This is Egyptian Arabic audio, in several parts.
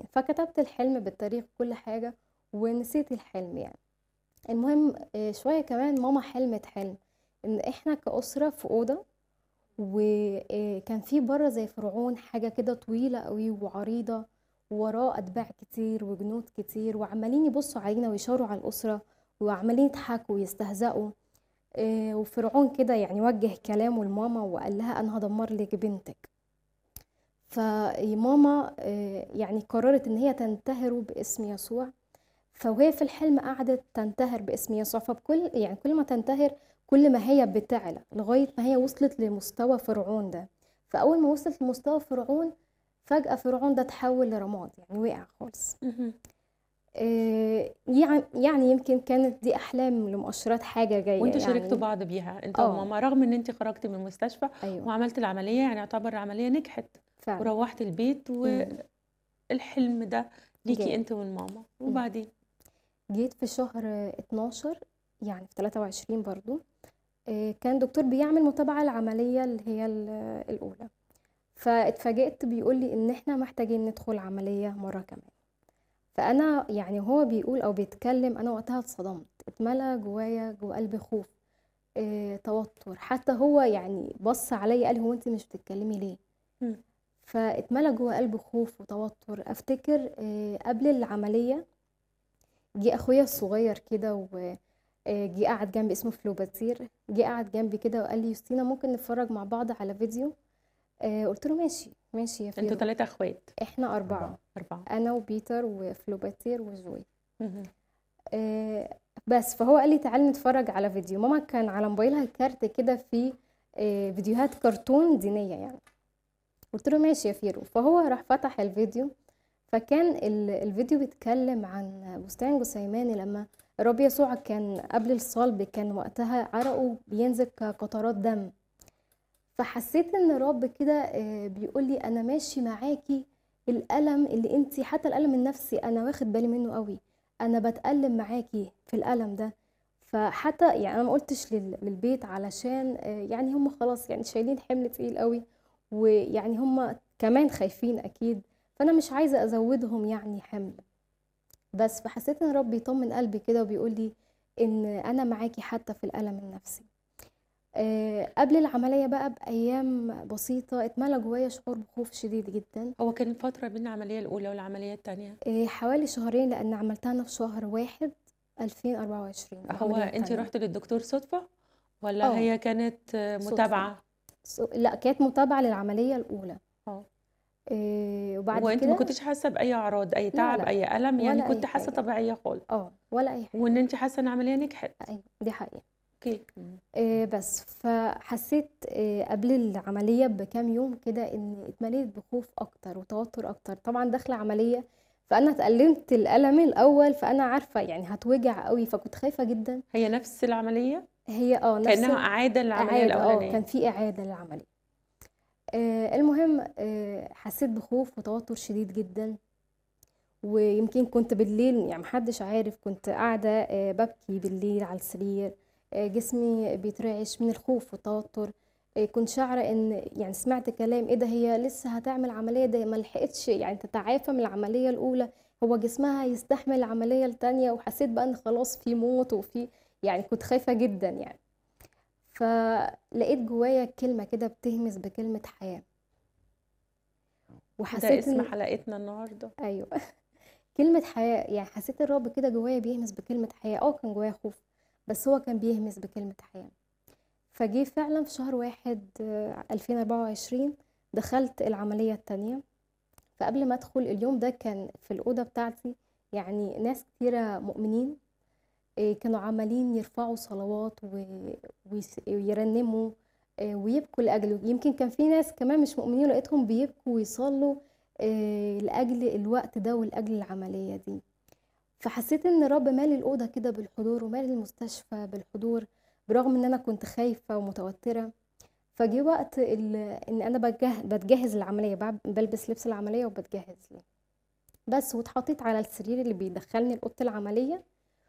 يعني فكتبت الحلم بالتاريخ وكل حاجة ونسيت الحلم يعني المهم آه، شوية كمان ماما حلمت حلم ان احنا كأسرة في أوضة وكان في بره زي فرعون حاجة كده طويلة قوي وعريضة ووراه أتباع كتير وجنود كتير وعمالين يبصوا علينا ويشاوروا على الأسرة وعمالين يضحكوا ويستهزئوا آه، وفرعون كده يعني وجه كلامه لماما وقال لها أنا هدمر لك بنتك فماما آه، يعني قررت إن هي تنتهره باسم يسوع فوهي في الحلم قعدت تنتهر باسم يسوع فبكل يعني كل ما تنتهر كل ما هي بتعلى لغاية ما هي وصلت لمستوى فرعون ده فأول ما وصلت لمستوى فرعون فجأة فرعون ده تحول لرماد يعني وقع خالص اهم. آه، يعني يعني يمكن كانت دي أحلام لمؤشرات حاجة جاية وانتوا شاركتوا يعني بعض بيها انت اه وماما رغم ان انت خرجتي من المستشفى أيوه وعملت العملية يعني يعتبر العملية نجحت فعلا وروحت البيت مم. والحلم ده ليكي جاي انت والماما مم. وبعدين جيت في شهر 12 يعني في 23 برضو آه، كان دكتور بيعمل متابعة العملية اللي هي ال- الأولى فاتفاجئت بيقول لي إن إحنا محتاجين ندخل عملية مرة كمان فأنا يعني هو بيقول أو بيتكلم أنا وقتها اتصدمت اتملى جوايا جوا قلبي خوف اه توتر حتى هو يعني بص عليا قال هو أنت مش بتتكلمي ليه مم. فاتملى جوا قلبي خوف وتوتر أفتكر اه قبل العملية جه اخويا الصغير كده و آه، جه قعد جنبي اسمه فلوباتير جه قعد جنبي كده وقال لي يوستينا ممكن نتفرج مع بعض على فيديو آه، قلت له ماشي ماشي يا انتوا فيرو ثلاثة اخوات احنا أربعة أربعة أنا وبيتر وفلوباتير وجوي مهم. آه، بس فهو قال لي تعالي نتفرج على فيديو ماما كان على موبايلها كارت كده فيه آه، فيديوهات كرتون دينية يعني قلت له ماشي يا فيرو فهو راح فتح الفيديو فكان ال- الفيديو بيتكلم عن بستان جثيماني لما الرب يسوع كان قبل الصلب كان وقتها عرقه بينزل كقطرات دم فحسيت ان الرب كده آه، بيقول لي انا ماشي معاكي الالم اللي انت حتى الالم النفسي انا واخد بالي منه قوي انا بتألم معاكي في الالم ده فحتى يعني انا ما قلتش لل- للبيت علشان آه، يعني هم خلاص يعني شايلين حمل تقيل قوي ويعني هم كمان خايفين اكيد فانا مش عايزه ازودهم يعني حمل بس فحسيت ان الرب بيطمن قلبي كده وبيقول لي ان انا معاكي حتى في الالم النفسي آه، قبل العمليه بقى بايام بسيطه اتملى جوايا شعور بخوف شديد جدا هو كان الفترة بين العملية الأولى والعملية الثانية آه، حوالي شهرين لان عملتها انا في شهر واحد 2024 هو العمليه انت التانية رحت للدكتور صدفة ولا اه هي كانت آه، صدفه متابعة ص- لا كانت متابعه للعمليه الاولى اه آه، وبعد وانت ما كده كنتش حاسة بأي أعراض أي لا تعب لا أي ألم يعني ولا كنت اي حاسة حاجه طبيعية خالص اه ولا اي وان حاجه انت حاسة ان العملية نجحت ايوه دي حقيقه اوكي مم. آه، بس فحسيت آه، قبل العملية بكام يوم كده ان اتمليت بخوف اكتر وتوتر اكتر طبعا داخلة عملية فانا اتألمت الألم الاول فانا عارفة يعني هتوجع قوي فكنت خايفة جدا هي نفس العملية هي اه نفس كأنها إعادة للعملية اعادة اه الأولانية كان في اعادة للعملية آه، المهم آه، حسيت بخوف وتوتر شديد جدا ويمكن كنت بالليل يعني محدش عارف كنت قاعدة آه، ببكي بالليل على السرير آه، جسمي بيترعش من الخوف والتوتر آه، كنت شاعرة ان يعني سمعت كلام ايه ده هي لسه هتعمل عملية ده ما لحقتش يعني تتعافى من العملية الأولى هو جسمها يستحمل العملية التانية وحسيت بقى ان خلاص في موت وفي يعني كنت خايفة جدا يعني فلقيت جوايا كلمة كده بتهمس بكلمة حياة ده وحسيت اسم ان حلقتنا النهاردة ايوه كلمة حياة يعني حسيت الرب كده جوايا بيهمس بكلمة حياة اه كان جوايا خوف بس هو كان بيهمس بكلمة حياة فجي فعلا في شهر واحد آه، 2024 دخلت العملية التانية فقبل ما ادخل اليوم ده كان في الأوضة بتاعتي يعني ناس كتيرة مؤمنين آه، كانوا عمالين يرفعوا صلوات و- ويس- ويرنموا آه، ويبكوا لأجله يمكن كان في ناس كمان مش مؤمنين لقيتهم بيبكوا ويصلوا آه، لأجل الوقت ده ولأجل العملية دي فحسيت ان الرب مالي الأوضة كده بالحضور ومالي المستشفى بالحضور برغم ان انا كنت خايفة ومتوترة فجي وقت ال- ان انا بجه- بتجهز للعملية بعد- بلبس لبس العملية وبتجهز ليه بس واتحطيت على السرير اللي بيدخلني لأوضة العملية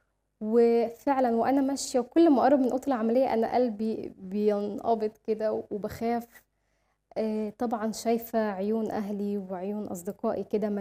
وفعلا وانا ماشيه وكل ما اقرب من اوضه العمليه انا قلبي بينقبض كده وبخاف آه، طبعا شايفه عيون اهلي وعيون اصدقائي كده